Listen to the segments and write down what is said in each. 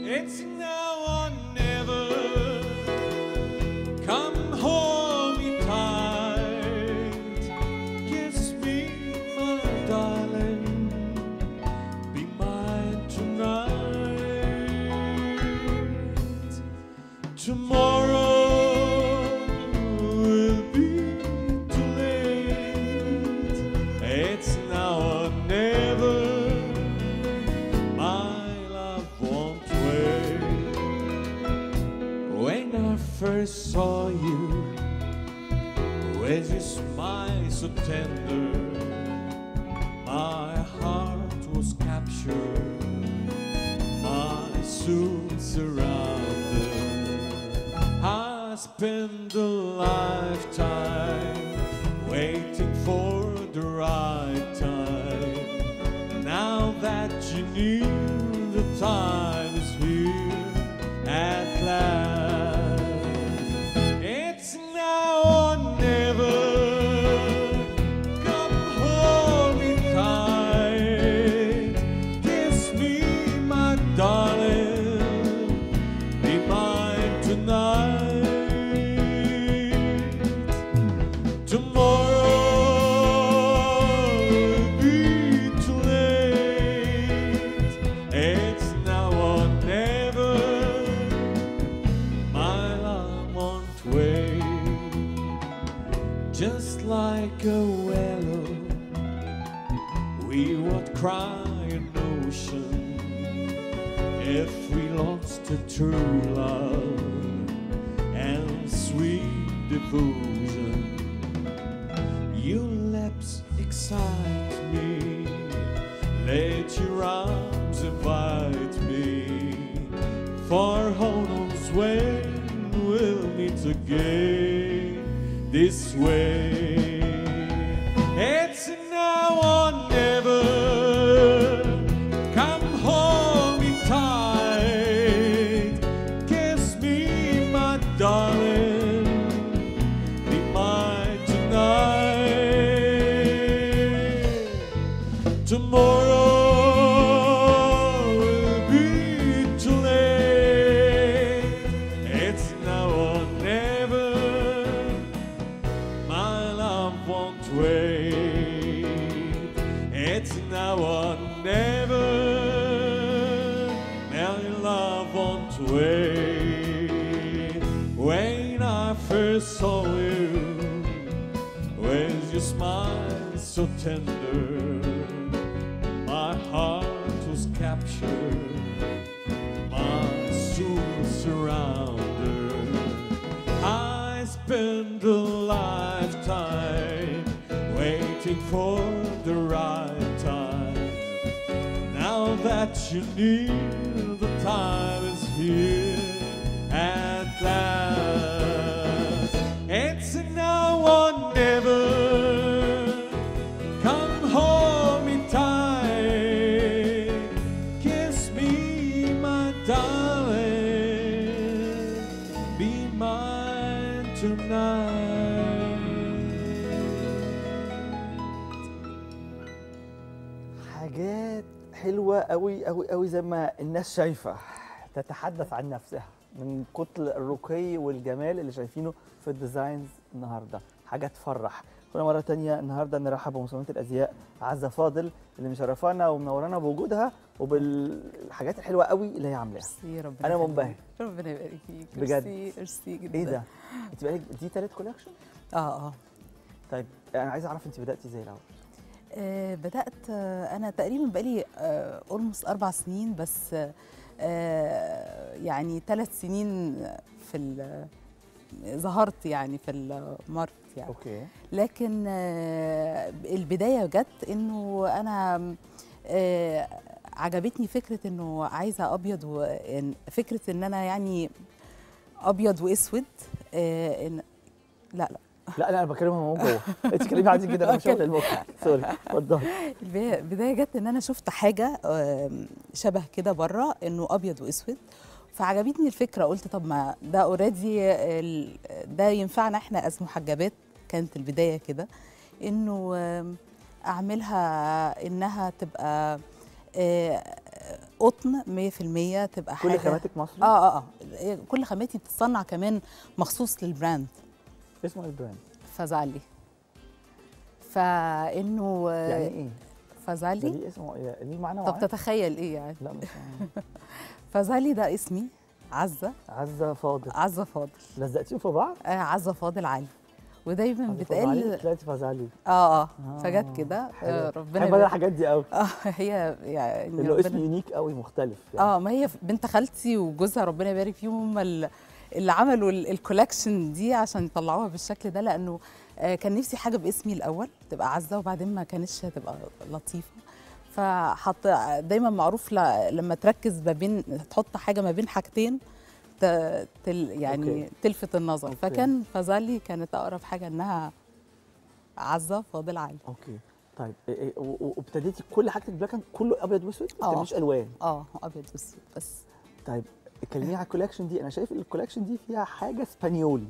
It's now or never. Come hold me tight. Kiss me, my darling. Be mine tonight. Tomorrow will be too late. It's now or never. My love won't wait. When I first saw you, with your smile so tender, my heart was captured, my soul surrounded. I spent a lifetime waiting for the right time. Now that you knew the time is here at last, it's now or never. Come hold me tight, kiss me, my darling, be mine tonight. Tomorrow will be too late. It's now or never. My love won't wait. Just like a willow, we would cry an ocean if we lost a true love and sweet devotion. Your lips excite me, let your arms invite me. For who knows when we'll meet again this way. It's now or never. Come hold me tight, kiss me, my darling be mine tonight. Tomorrow will be too late. It's now or never. My love won't wait. It's now or never. My love won't wait. When I first saw you, with your smile so tender, my heart was captured, my soul surrounded. I spent a lifetime waiting for the right time. Now that you knew the time is here at last, it's now or never. Come hold me tight, kiss me, my darling, be mine tonight. حاجات حلوه قوي قوي قوي زي ما الناس شايفه تتحدث عن نفسها من كتل الرقي والجمال اللي شايفينه في الديزاينز النهارده حاجه تفرح كنا مره تانية النهارده نرحب بمصممه الازياء عزه فاضل اللي مشرفانا ومنورانا بوجودها وبالحاجات الحلوه قوي اللي هي عاملاها ميرسي ربنا أنا يخليك. منبهر. ربنا يبارك فيك بجد. ميرسي ميرسي جدا ايه ده انت بقالك دي تالت كولكشن اه اه طيب انا عايز اعرف انت بداتي ازاي الاول آه، بدات آه، انا تقريبا بقالي اولموست اربع سنين بس آه، يعني ثلاث سنين في ال- ظهرت يعني في الماركت يعني اوكي لكن آه، البدايه جت انه انا آه، عجبتني فكره انه عايزه ابيض وفكره ان انا يعني ابيض واسود آه، إن- لا لا لا لا انا بكلمها من جوه انت كلمي عادي جدا انا مش شغل المخرج سوري اتفضلي البداية البداية جت ان انا شفت حاجه آم، شبه كده بره انه ابيض واسود فعجبتني الفكره قلت طب ما ده اوريدي ده ينفعنا احنا از محجبات كانت البدايه كده انه آم، اعملها انها تبقى آه، قطن 100% تبقى كل حاجه خاماتك مصري اه اه اه كل خاماتي بتتصنع كمان مخصوص للبراند اسمه إيه البراند فازالي فانه آه، يعني ايه؟ ده فازالي ليه اسمه إيه؟ ليه معنى طب معين؟ تتخيل ايه يعني لا مش عارف. فازالي ده اسمي عزه عزة فاضل عزه فاضل لزقتيهم في بعض؟ آه عزه فاضل علي ودايما عزة فاضل عليك، بتقال طلعتي فازالي اه اه آه، فجت كده حلو. آه بحب ربنا انا يبارك- الحاجات دي قوي اه هي يعني اللي هو ربنا- اسم يونيك قوي مختلف يعني اه ما هي بنت خالتي وجوزها ربنا يبارك فيهم هم ال- اللي عملوا ال- الكولكشن دي عشان يطلعوها بالشكل ده لانه آه، كان نفسي حاجه باسمي الاول تبقى عزه وبعدين ما كانتش هتبقى لطيفه فحط دايما معروف ل- لما تركز ما بين تحط حاجه ما بين حاجتين ت- تل يعني أوكي. أوكي. تلفت النظر أوكي. أوكي. فكان فازالي كانت اقرب حاجه انها عزه فاضل علي اوكي طيب إيه- إيه، و- و- وابتديتي كل حاجتك بلاك أند كله ابيض واسود ما آه. بتعمليش الوان اه ابيض واسود بس طيب كلميني على الكولكشن دي انا شايف الكولكشن دي فيها حاجه اسبانيولي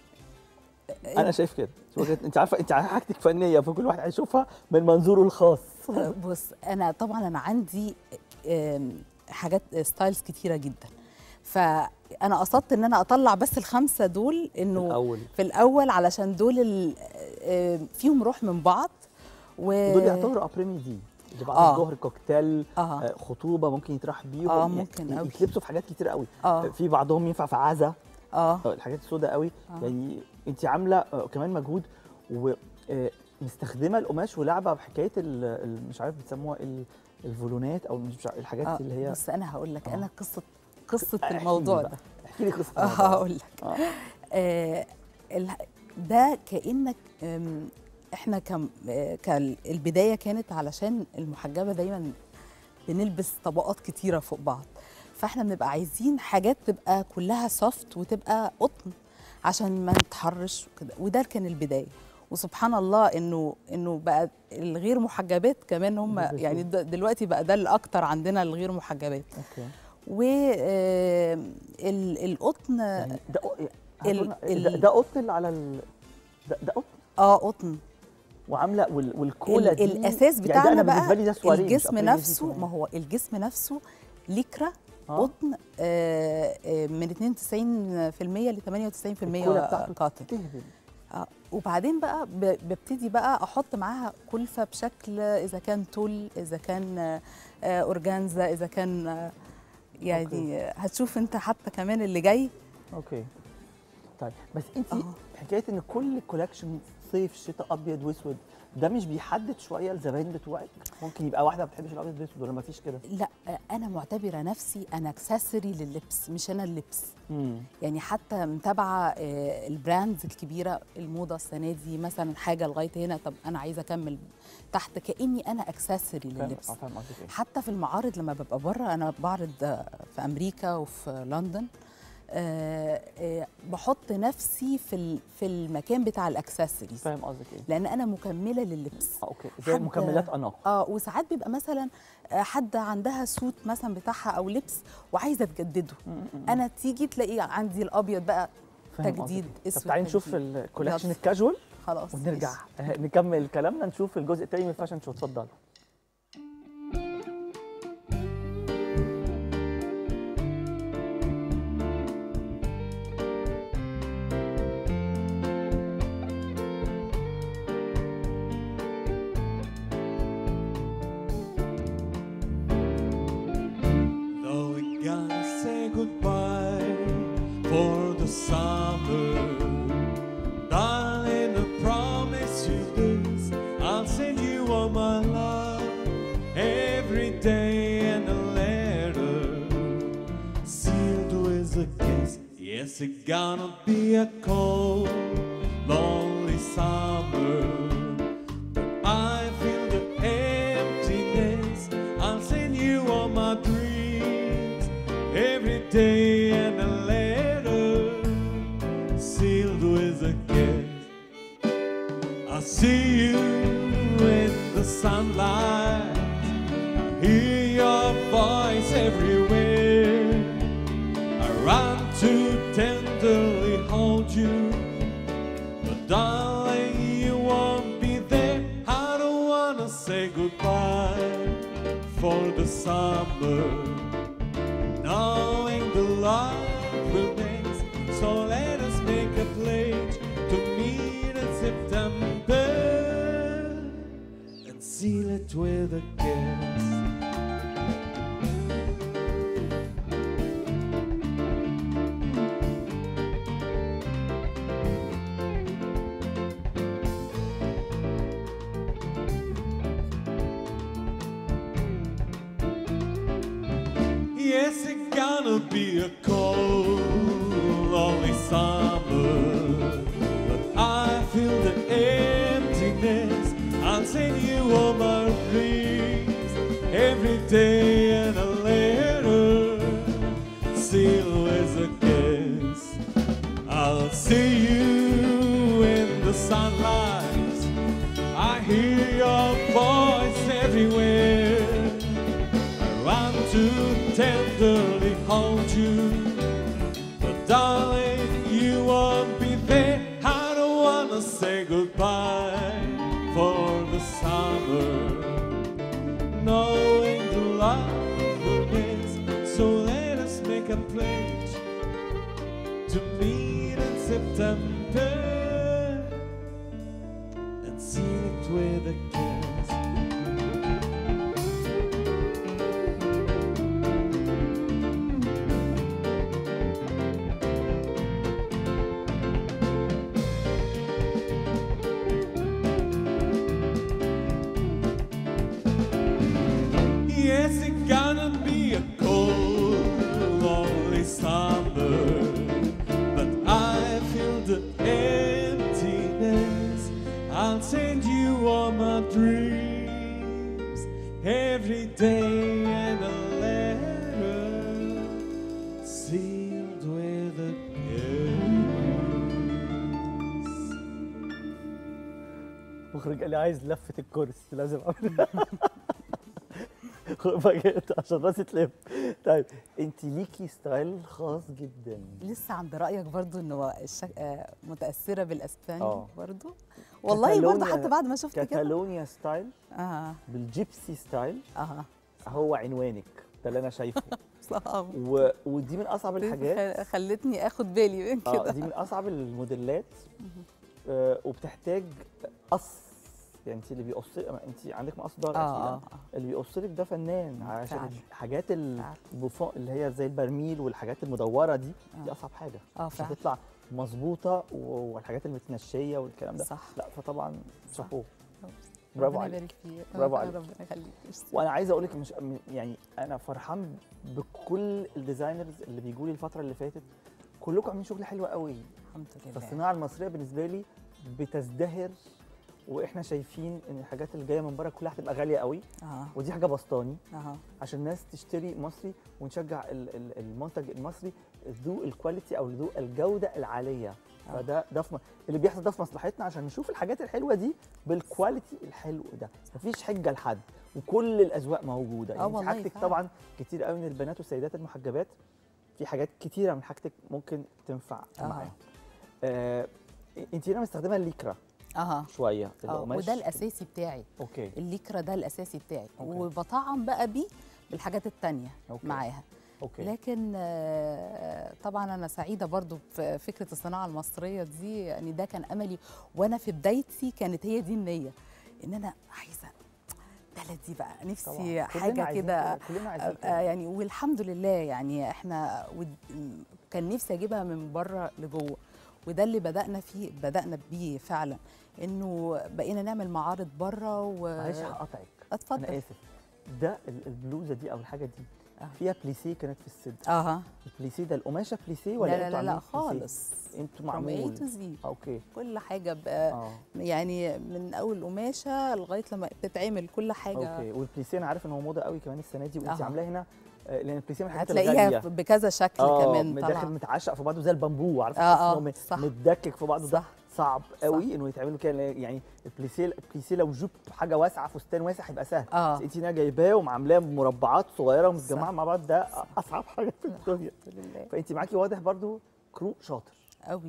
انا شايف كده شو وجهة- انت عارفه انت عارفة حاجتك فنيه فكل واحد هيشوفها من منظوره الخاص بص انا طبعا انا عندي آم، حاجات ستايلز كتيره جدا فانا قصدت ان انا اطلع بس الخمسه دول انه الاول في الاول علشان دول ال- آم، فيهم روح من بعض و دول يعتبروا ابريمي دي اللي بعد آه. الظهر كوكتيل اه آه، خطوبه ممكن يطرح بيهم آه، يعني ممكن أوي. يتلبسوا في حاجات كتير قوي اه في بعضهم ينفع في عزا اه آه، الحاجات السوداء قوي آه. يعني انت عامله آه، كمان مجهود ومستخدمه القماش ولعبه بحكايه ال- ال- مش عارف بيسموها ال- الفولونات او مش عارف الحاجات آه. اللي هي بص انا هقول لك آه. انا قصه قصه احكي لي الموضوع بقى. ده احكي لي قصه اه الموضوع ده. هقول لك آه. آه ال- ده كانك آم، احنا كم آه، كان البدايه كانت علشان المحجبه دايما بنلبس طبقات كتيره فوق بعض فاحنا بنبقى عايزين حاجات تبقى كلها سوفت وتبقى قطن عشان ما نتحرش وكده وده كان البدايه وسبحان الله انه انه بقى الغير محجبات كمان هم بيلبسوه. يعني د- دلوقتي بقى ده الاكتر عندنا الغير محجبات اوكي والقطن يعني ده قو- ال- هاتولنا- ال- ده- ده قطن اللي على ال... ده, ده قطن اه قطن وعامله وال... والكولا ال- دي الاساس يعني ده بتاعنا أنا بقى بالنسبه لي ده سواريه مش الجسم أبريل دي نفسه كمان. ما هو الجسم نفسه ليكرا آه. قطن آه، آه، من 92% ل 98% الكولا بتاعته قطن تهبل آه، وبعدين بقى ب- ببتدي بقى احط معاها كلفه بشكل اذا كان تول اذا كان آه، آه، اورجانزا اذا كان آه، يعني أوكي. آه، هتشوف انت حتى كمان اللي جاي اوكي طيب بس انت آه. حكايه ان كل كولكشن صيف شتاء ابيض واسود ده مش بيحدد شويه الزباين بتوعك ممكن يبقى واحده ما بتحبش الابيض والاسود ولا ما فيش كده لا آه، انا معتبره نفسي انا اكسسوري لللبس مش انا اللبس امم يعني حتى متابعه آه، البراندز الكبيره الموضه السنه دي مثلا حاجه لغايه هنا طب انا عايزه اكمل تحت كاني انا اكسسوري فاهم لللبس آه، فاهم قصدك ايه حتى في المعارض لما ببقى بره انا بعرض آه، في امريكا وفي لندن آه، آه، بحط نفسي في ال- في المكان بتاع الاكسسوارز فاهم قصدك ايه لان انا مكمله لللبس اه اوكي زي حد- مكملات اناقه اه وساعات بيبقى مثلا آه، حد عندها سوت مثلا بتاعها او لبس وعايزه تجدده انا تيجي تلاقي عندي الابيض بقى فاهم قصدك تجديد إيه. طب اسود تعالي نشوف تجديد. الكولكشن يلا. الكاجوال خلاص ونرجع ماشي. آه، نكمل كلامنا نشوف الجزء التاني من الفاشن شو اتفضل Though we gotta say goodbye for the summer, darling, I promise you this: I'll send you all my love every day and a letter sealed with a kiss. Yes, it's gonna be a cold, lonely summer. I feel the emptiness. I'll send you all my dreams every day and a letter sealed with a kiss. I see you in the sunlight, hear your voice everywhere. I run to tenderly hold you. But darling, you won't be there. I don't wanna say goodbye for the summer, knowing the love will dance. So let us make a pledge to meet in September and seal it with a kiss. Yes, it's gonna be a cold, lonely summer. But I feel the emptiness. I'll send you all my dreams every day and a letter sealed with a kiss. I'll see you in the sunlight. I hear your voice everywhere. I want to tenderly hold you, but darling, you won't be there. I don't wanna say goodbye for the summer, knowing the love will miss. So let us make a pledge to meet in September and seal it with a kiss. Yes, it's gonna be a cold, lonely summer, but I feel the emptiness. I'll send you all my dreams every day and a letter sealed with a kiss. المخرج قال لي عايز لفه الكرسي لازم اعمل فجأت عشان راسي تلف طيب انت ليكي ستايل خاص جدا لسه عند رايك برضو انه الشك... آه، متاثره بالاسباني آه. برضو والله برضو كاتالونيا- حتى بعد ما شفت كده كاتالونيا ستايل اه بالجيبسي ستايل اه هو عنوانك ده اللي انا شايفه صح و... ودي من اصعب الحاجات خ- خلتني اخد بالي من اه كده دي من اصعب الموديلات آه وبتحتاج قص يعني انت اللي بيقص انت عندك مقص ضهر اه أكيد، اه اللي بيقص لك ده فنان عشان فعلا. الحاجات فعلا. البوفون اللي هي زي البرميل والحاجات المدوره دي دي آه. اصعب حاجه اه عشان فعلا تطلع مظبوطه و- والحاجات المتنشيه والكلام ده صح لا فطبعا صح. شابوه برافو ربنا عليك. يبارك فيك برافو آه، عليك. ربنا يخليك ميرسي. وانا عايز اقول لك مش م- يعني انا فرحان بكل الديزاينرز اللي بيجوا لي الفتره اللي فاتت كلكم عاملين شغل حلو قوي الحمد لله فالصناعه المصريه بالنسبه لي بتزدهر واحنا شايفين ان الحاجات اللي جايه من بره كلها هتبقى غاليه قوي اه ودي حاجه بسطاني اه عشان الناس تشتري مصري ونشجع ال- ال- المنتج المصري ذو الكواليتي او ذو الجوده العاليه آه. فده ده في م- اللي بيحصل ده في مصلحتنا عشان نشوف الحاجات الحلوه دي بالكواليتي الحلو ده مفيش حجه لحد وكل الاذواق موجوده آه يعني انت والله حاجتك فعلا. طبعا كتير قوي من البنات والسيدات المحجبات في حاجات كتيره من حاجتك ممكن تنفع آه. معاهم آه انت هنا مستخدمه الليكرا اه شويه اه القماش وده الاساسي بتاعي اوكي الليكرا ده الاساسي بتاعي أوكي. وبطعم بقى بيه بالحاجات التانية أوكي. معاها اوكي لكن آه، طبعا انا سعيده برضو بفكره الصناعه المصريه دي يعني ده كان املي وانا في بدايتي كانت هي دي النيه ان انا عايزه بلدي بقى طبعاً. نفسي كلنا حاجه عايزين كده كلنا عايزين أبقى كده. يعني والحمد لله يعني احنا ود- كان نفسي اجيبها من بره لجوه وده اللي بدانا فيه بدانا بيه فعلا انه بقينا نعمل معارض بره و معلش هقطعك انا اتفضل اسف ده ال- البلوزه دي او الحاجه دي آه. فيها بليسيه كانت في الصدر اه البليسيه ده القماشه بليسيه لا ولا لا انتوا لا, لا عاملين بليسيه؟ خالص انتوا from A معمول to Z اوكي كل حاجه بقى اه يعني من اول قماشه لغايه لما بتتعمل كل حاجه اوكي والبليسيه انا عارف ان هو موضه قوي كمان السنه دي وانت أها. عاملاه هنا آه، لان البليسيه من الحاجات هتلاقيها الغاليه بكذا شكل اه كمان داخل طالعه متعشق في بعضه زي البامبو عارف آه، تحس إن آه، هو م- صح. متدكك في بعضه ده صح صعب قوي انه يتعمل كده يعني البليسيه البليسيه لو جبت حاجه واسعه فستان واسع هيبقى سهل اه بس انت هنا جايباه وعاملاه مربعات صغيره ومتجمعه صح. مع بعض ده اصعب حاجه في الدنيا الحمد لله فانت معاكي واضح برضو كرو شاطر قوي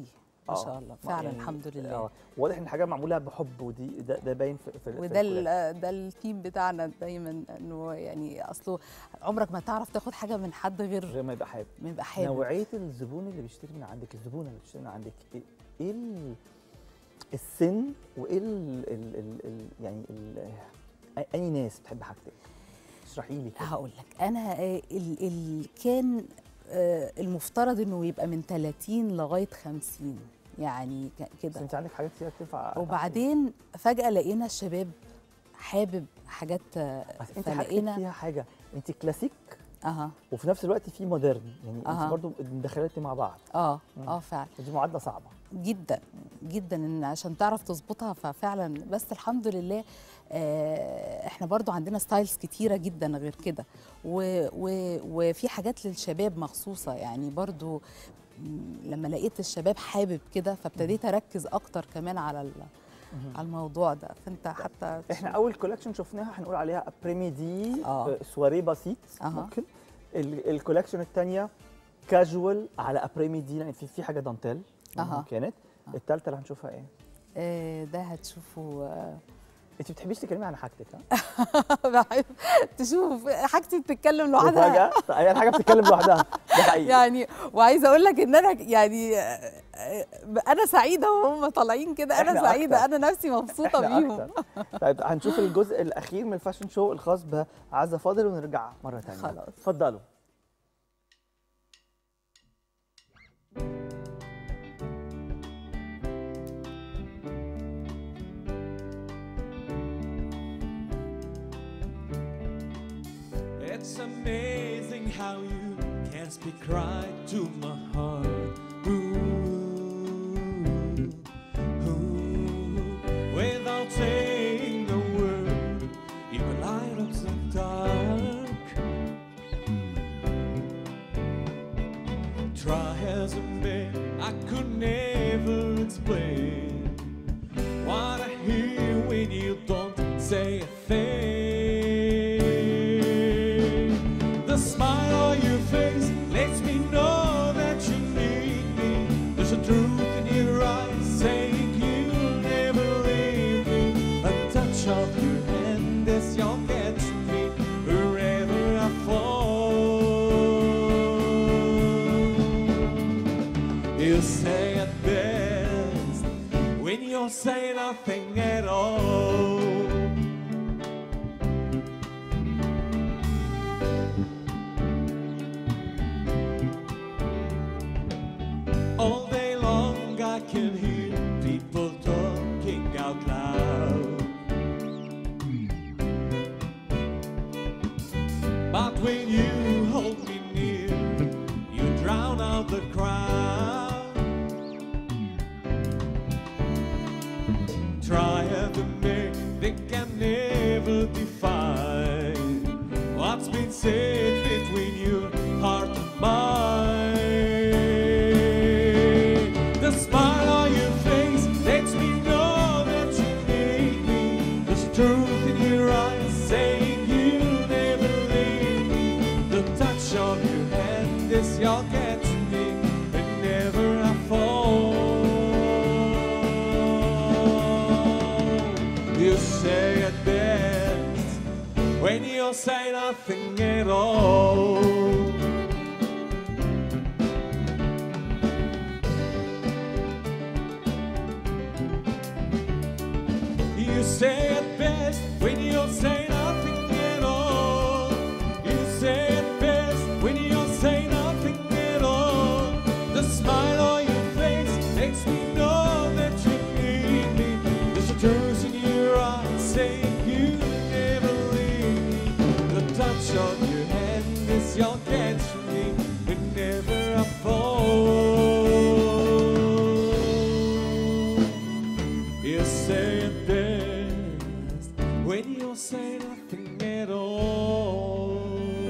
ما آه. شاء الله ما فعلا يعني- الحمد لله آه. واضح ان حاجه معموله بحب ودي ده, ده باين في, في في وده الكولكشن. ال- ده الثيم بتاعنا دايما انه يعني اصله عمرك ما تعرف تاخد حاجه من حد غير غير ما يبقى حابب ما يبقى حابب نوعيه الزبون اللي بيشتري من عندك الزبونه اللي بتشتري من عندك ايه إيه ال- السن وايه ال ال ال ال يعني ال اي ناس بتحب حاجتك اشرحي لي كده هقول لك انا آه، ال ال كان آه، المفترض انه يبقى من 30 لغايه 50 يعني ك- بس كده انت عندك حاجات كتير تنفع وبعدين فجاه لقينا الشباب حابب حاجات آه، بس انت حاجتك فلقينا فيها حاجه انت كلاسيك اها وفي نفس الوقت في مودرن يعني أها. انت برضو مدخلاتي مع بعض اه مم. اه فعلا دي معادله صعبه جدا جدا ان عشان تعرف تظبطها ففعلا بس الحمد لله آه، احنا برضو عندنا ستايلز كتيره جدا غير كده و و وفي حاجات للشباب مخصوصه يعني برضو م، لما لقيت الشباب حابب كده فابتديت اركز اكتر كمان على ال- على الموضوع ده فانت حتى احنا اول كولكشن شفناها هنقول عليها ابريمي دي آه. آه، سواري بسيط أها. ممكن ال- الكولكشن الثانيه كاجوال على ابريمي دي يعني في في حاجه دانتيل أها. كانت الثالثه اللي هنشوفها ايه آه، ده هتشوفوا آه، انت بتحبيش تتكلمي عن حاجتك ها بحب تشوف حاجتي بتتكلم لوحدها مفاجاه هي الحاجه بتتكلم لوحدها ده حقيقي يعني وعايزه اقول لك ان انا يعني آه، آه، انا سعيده وهم طالعين كده انا إحنا سعيده أكتر. انا نفسي مبسوطه إحنا بيهم أكتر. طيب هنشوف الجزء الاخير من الفاشن شو الخاص بعزه فاضل ونرجع مره ثانيه خلاص. اتفضلوا It's amazing how you can speak right to my heart. Ooh, ooh. Without saying a word, you can light up the dark. Try as I may, I could never explain what I hear when you don't say a thing. The smile on your face lets me know that you need me. There's a truth in your eyes saying you'll never leave me. A touch of your hand as you'll catch me wherever I fall. You say it best when you say nothing at all. All day long I can hear people talking out loud. But when you hold me near, you drown out the crowd. Try as they may, they can never define what's been said between your heart and mine. The smile on your face lets me know that you need me. There's truth in your eyes saying you'll never leave me. The touch of your hand is your catch me whenever I fall. You say it best when you say nothing at all. You say it best when you say nothing at all. You say it best when you say nothing at all. The smile on your face makes me know that you need me. There's a truth in your eyes saying you never leave me. The touch of your hand is your catch me whenever I fall. You say it best when you say nothing at all.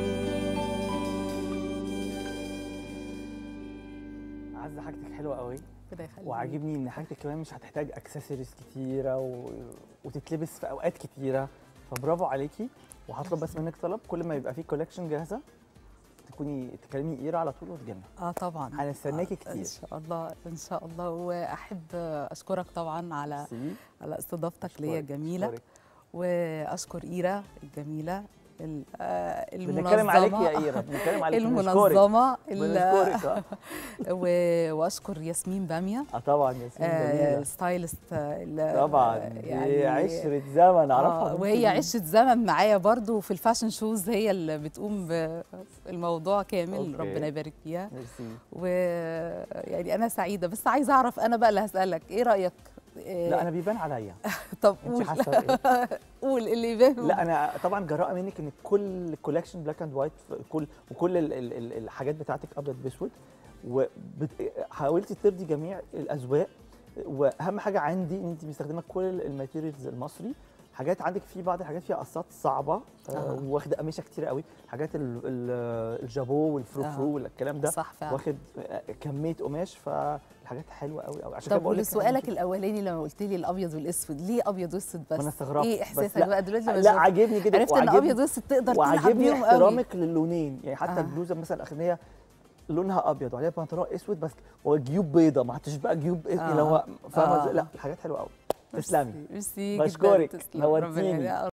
عزه حاجتك حلوه قوي ربنا يخليك. وعاجبني ان حاجتك كمان مش هتحتاج اكسسوارز كتيره و... وتتلبس في اوقات كتيره فبرافو عليكي وهطلب بس منك طلب كل ما يبقى في كولكشن جاهزه تكوني تكلمي ايرا على طول وتجينا اه طبعا هنستناكي آه، ان كتير شاء الله ان شاء الله واحب اشكرك طبعا على سي على استضافتك ليا أشكرك، الجميله أشكرك. واشكر ايرا الجميله ال- آه، بنتكلم عليك يا المنظمه ايرا بنتكلم عليك بنشكرك. المنظمه ال- بنشكرك اه و- واشكر ياسمين باميه آه، طبعا ياسمين آه، جميله الستايلست ال- طبعا آه، دي عشره زمن اعرفها آه من وهي سنين. عشت زمن معايا برضو في الفاشن شوز هي اللي بتقوم بالموضوع كامل أوكي. ربنا يبارك فيها ميرسي ويعني انا سعيده بس عايزه اعرف انا بقى اللي هسالك ايه رايك إيه لا انا بيبان عليا طب انت قول حاسه بايه قول اللي يبان لا انا طبعا جراءه منك ان كل كولكشن بلاك اند وايت كل وكل ال ال ال الحاجات بتاعتك ابيض باسود وحاولتي ترضي جميع الاذواق واهم حاجه عندي ان انت مستخدمه كل الماتيريالز المصري حاجات عندك في بعض الحاجات فيها قصات صعبه آه. آه. واخده قماشه كتير قوي حاجات ال- ال- الجابو والفروفرو آه. والكلام ده صح فعلا واخد آه، كميه قماش فالحاجات حلوه قوي قوي عشان كده طب بقول لك ولسؤالك الاولاني لما قلت لي الابيض والاسود ليه ابيض واسود بس انا استغربت ايه بس احساسك لا. بقى دلوقتي لما لا شفت؟ عاجبني جدا عرفت ان وعاجبني- ابيض واسود تقدر تلعب وعاجبني بيهم قوي احترامك للونين يعني حتى آه. البلوزه مثلا الاخرانيه لونها ابيض وعليها بنطلون اسود بس وجيوب بيضه ما عدتش بقى جيوب اسود آه. اللي هو فاهمه آه. إزاي؟ لا حاجات حلوه قوي تسلمي ميرسي جدا بشكرك، تسلم. ربنا نورتيني. يخليك.